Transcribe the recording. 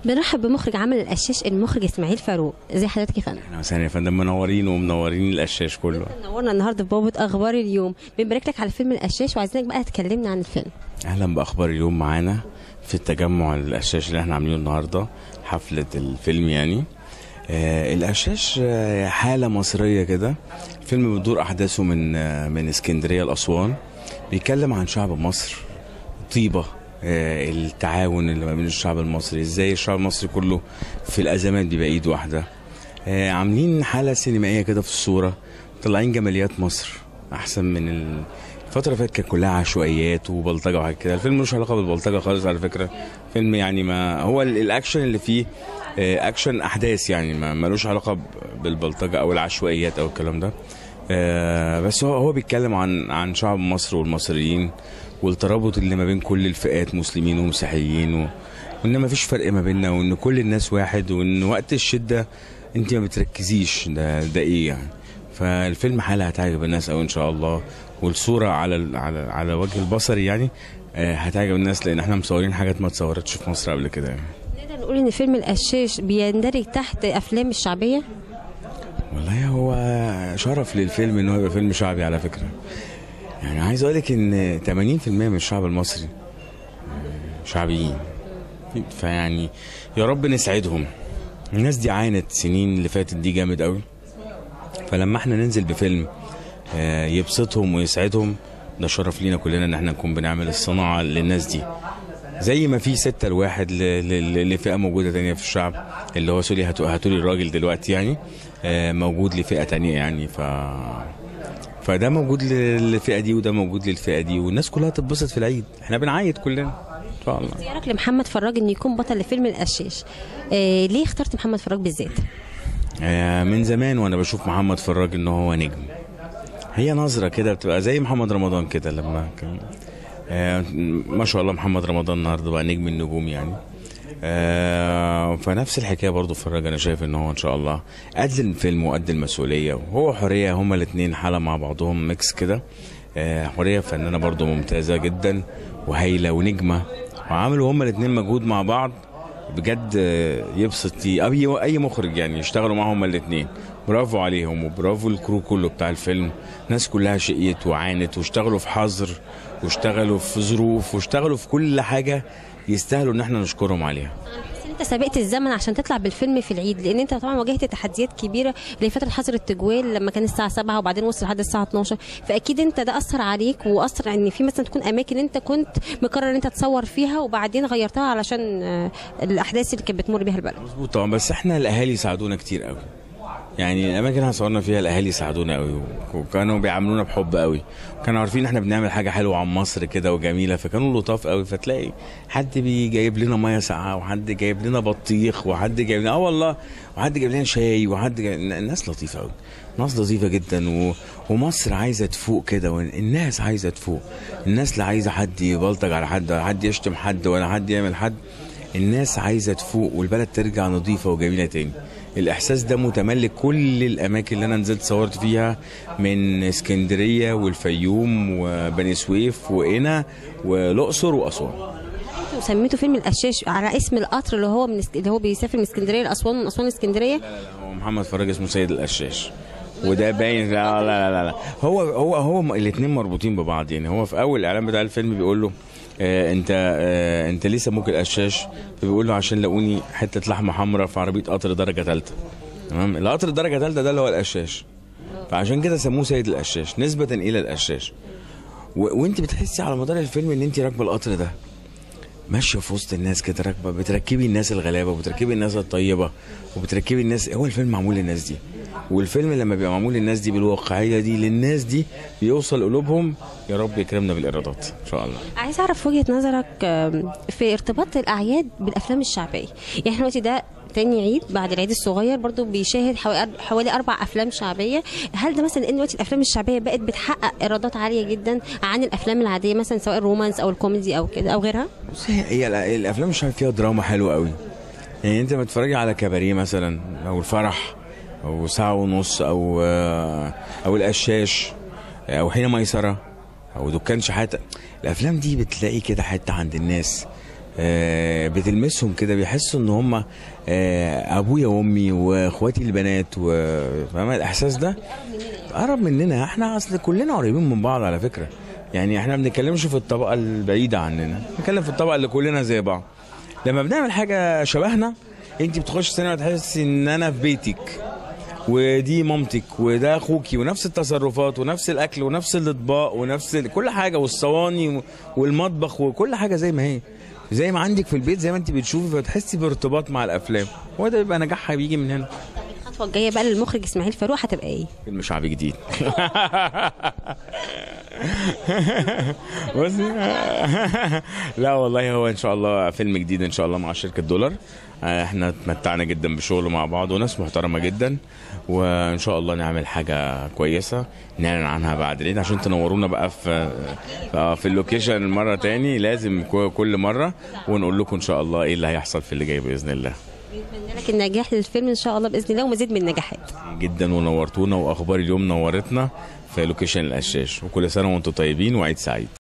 بنرحب بمخرج عمل القشاش المخرج اسماعيل فاروق ازي حضرتك يا فندم اهلا وسهلا يا فندم منورين ومنورين القشاش كله نورنا النهارده في بوابه اخبار اليوم بنبارك لك على فيلم القشاش وعايزينك بقى تكلمنا عن الفيلم اهلا باخبار اليوم معانا في التجمع القشاش اللي احنا عاملينه النهارده حفله الفيلم يعني آه القشاش آه، حاله مصريه كده الفيلم بتدور احداثه من آه، من اسكندريه لاسوان بيتكلم عن شعب مصر طيبه آه، التعاون اللي ما بين الشعب المصري ازاي الشعب المصري كله في الازمات بيبقى ايد واحده آه، عاملين حاله سينمائيه كده في الصوره مطلعين جماليات مصر احسن من ال... الفترة اللي فاتت كانت كلها عشوائيات وبلطجة وحاجات كده، الفيلم ملوش علاقة بالبلطجة خالص على فكرة، فيلم يعني ما هو ال- الأكشن اللي فيه آه، أكشن أحداث يعني ما ملوش علاقة ب- بالبلطجة أو العشوائيات أو الكلام ده. آه، بس هو هو بيتكلم عن عن شعب مصر والمصريين والترابط اللي ما بين كل الفئات مسلمين ومسيحيين و... وان ما فيش فرق ما بيننا وان كل الناس واحد وان وقت الشده انت ما بتركزيش ده ده ايه يعني فالفيلم حاله هتعجب الناس قوي ان شاء الله والصوره على ال- على على وجه البصري يعني آه، هتعجب الناس لان احنا مصورين حاجات ما اتصورتش في مصر قبل كده يعني نقدر نقول ان فيلم القشاش بيندرج تحت افلام الشعبيه والله هو شرف للفيلم ان هو يبقى فيلم شعبي على فكره يعني عايز اقول لك ان 80% من الشعب المصري شعبيين فيعني يا رب نسعدهم الناس دي عانت سنين اللي فاتت دي جامد قوي فلما احنا ننزل بفيلم آه، يبسطهم ويسعدهم ده شرف لينا كلنا ان احنا نكون بنعمل الصناعه للناس دي زي ما في ستة لواحد ل- ل- لفئة موجودة تانية في الشعب اللي هو سوري هاتوا هاتوا لي الراجل دلوقتي يعني آه، موجود لفئة تانية يعني ف فده موجود لل- للفئة دي وده موجود للفئة دي والناس كلها تتبسط في العيد احنا بنعيد كلنا ان شاء الله اختيارك لمحمد فراج انه يكون بطل لفيلم القشاش آه ليه اخترت محمد فراج بالذات آه، من زمان وانا بشوف محمد فراج ان هو نجم هي نظرة كده بتبقى زي محمد رمضان كده لما كان آه، ما شاء الله محمد رمضان النهارده بقى نجم النجوم يعني آه، فنفس الحكايه برضو فراج انا شايف ان هو ان شاء الله قد الفيلم وقد المسؤوليه وهو حوريه هما الاثنين حاله مع بعضهم ميكس كده آه، حوريه فنانه برضو ممتازه جدا وهايله ونجمه وعملوا هما الاثنين مجهود مع بعض بجد آه، يبسط اي اي مخرج يعني يشتغلوا معاهم هما الاثنين برافو عليهم وبرافو الكرو كله بتاع الفيلم الناس كلها شقيت وعانت واشتغلوا في حظر واشتغلوا في ظروف واشتغلوا في كل حاجه يستاهلوا ان احنا نشكرهم عليها بس انت سابقت الزمن عشان تطلع بالفيلم في العيد لان انت طبعا واجهت تحديات كبيره اللي فتره حظر التجوال لما كان الساعه 7 وبعدين وصل لحد الساعه 12 فاكيد انت ده اثر عليك واثر ان في مثلا تكون اماكن انت كنت مقرر ان انت تصور فيها وبعدين غيرتها علشان آه، الاحداث اللي كانت بتمر بيها البلد مظبوط طبعا بس احنا الاهالي ساعدونا كتير قوي يعني الاماكن اللي احنا صورنا فيها الاهالي ساعدونا قوي وكانوا بيعاملونا بحب قوي كانوا عارفين احنا بنعمل حاجه حلوه عن مصر كده وجميله فكانوا لطاف قوي فتلاقي حد بيجيب لنا ميه ساقعه وحد جايب لنا بطيخ وحد جايب لنا اه والله وحد جايب لنا شاي وحد جايب الناس لطيفه قوي ناس لطيفه جدا و... ومصر عايزه تفوق كده والناس عايزه تفوق الناس لا عايزه حد يبلطج على حد ولا حد يشتم حد ولا حد يعمل حد الناس عايزه تفوق والبلد ترجع نظيفه وجميله تاني الاحساس ده متملك كل الاماكن اللي انا نزلت صورت فيها من اسكندريه والفيوم وبني سويف وقنا والاقصر واسوان انتوا سميتوا فيلم القشاش على اسم القطر اللي هو من اسك- اللي هو بيسافر من اسكندريه لاسوان من اسوان لاسكندريه هو محمد فراج اسمه سيد القشاش وده باين لا لا لا لا هو هو هو الاثنين مربوطين ببعض يعني هو في اول الاعلان بتاع الفيلم بيقول له آه انت آه انت ليه سموك القشاش فبيقول له عشان لقوني حته لحمه حمراء في عربيه قطر درجه ثالثه تمام القطر درجه ثالثه ده اللي هو القشاش فعشان كده سموه سيد القشاش نسبه الى القشاش و... وانت بتحسي على مدار الفيلم ان انت راكبه القطر ده ماشيه في وسط الناس كده راكبه بتركبي الناس الغلابه وبتركبي الناس الطيبه وبتركبي الناس هو الفيلم معمول للناس دي والفيلم لما بيبقى معمول للناس دي بالواقعيه دي للناس دي بيوصل قلوبهم يا رب يكرمنا بالايرادات ان شاء الله عايز اعرف وجهه نظرك آم، في ارتباط الاعياد بالافلام الشعبيه يعني احنا دلوقتي ده تاني عيد بعد العيد الصغير برضو بيشاهد حوالي حوالي اربع افلام شعبيه هل ده مثلا ان دلوقتي الافلام الشعبيه بقت بتحقق ايرادات عاليه جدا عن الافلام العاديه مثلا سواء الرومانس او الكوميدي او كده او غيرها بص هي, هي الأ- الافلام مش عارف فيها دراما حلوه قوي يعني انت بتتفرجي على كباريه مثلا او الفرح او ساعه ونص او آه، او القشاش او حين ميسره او دكان شحاته الافلام دي بتلاقي كده حته عند الناس آه، بتلمسهم كده بيحسوا ان هم آه، ابويا وامي واخواتي البنات و- فاهم الاحساس ده قرب مننا احنا اصل كلنا قريبين من بعض على فكره يعني احنا ما بنتكلمش في الطبقه البعيده عننا بنتكلم في الطبقه اللي كلنا زي بعض لما بنعمل حاجه شبهنا انت بتخش السينما تحسي ان انا في بيتك ودي مامتك وده اخوكي ونفس التصرفات ونفس الاكل ونفس الاطباق ونفس ال- كل حاجه والصواني و- والمطبخ وكل حاجه زي ما هي زي ما عندك في البيت زي ما انت بتشوفي فتحسي بارتباط مع الافلام هو ده بيبقى نجاحها بيجي من هنا الخطوه الجايه بقى للمخرج اسماعيل فاروق هتبقى ايه فيلم شعبي جديد بصي لا والله هو ان شاء الله فيلم جديد ان شاء الله مع شركه دولار آه، احنا اتمتعنا جدا بشغل مع بعض وناس محترمه جدا وان شاء الله نعمل حاجه كويسه نعلن عنها بعد العيد عشان تنورونا بقى في آه، في اللوكيشن مره تاني لازم كو- كل مره ونقول لكم ان شاء الله ايه اللي هيحصل في اللي جاي باذن الله بنتمنى لك النجاح للفيلم ان شاء الله باذن الله ومزيد من النجاحات جدا ونورتونا واخبار اليوم نورتنا في لوكيشن القشاش وكل سنه وانتم طيبين وعيد سعيد